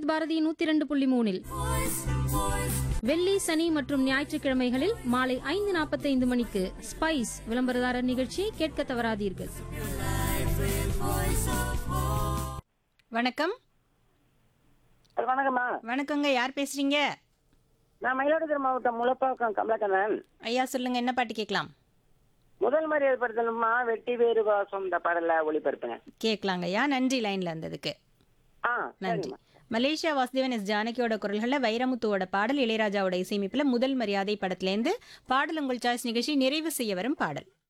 விவித் பாரதி நூத்தி இரண்டு புள்ளி மூணில் வெள்ளி சனி மற்றும் ஞாயிற்றுக்கிழமைகளில் மாலை ஐந்து நாற்பத்தைந்து மணிக்கு ஸ்பைஸ் விளம்பரதாரர் நிகழ்ச்சியை கேட்க தவறாதீர்கள் வணக்கம் வணக்கம்மா வணக்கங்க யார் பேசுறீங்க நான் மயிலாடுதுறை மாவட்டம் முளப்பாக்கம் கமலக்கண்ணன் ஐயா சொல்லுங்க என்ன பாட்டு கேட்கலாம் முதல் மரியாதை படுத்தணுமா வெட்டி வேறு வாசம் இந்த பாடல ஒளிபரப்புங்க கேட்கலாங்க ஐயா நன்றி லைன்ல இருந்ததுக்கு ஆ நன்றி சரிம்மா மலேசியா வாசுதேவன் எஸ் ஜானகியோட குரல்களில் வைரமுத்துவோட பாடல் இளையராஜாவோட இசையமைப்பில் முதல் மரியாதை படத்துலேருந்து பாடல் உங்கள் சாய்ஸ் நிகழ்ச்சி நிறைவு செய்ய வரும் பாடல்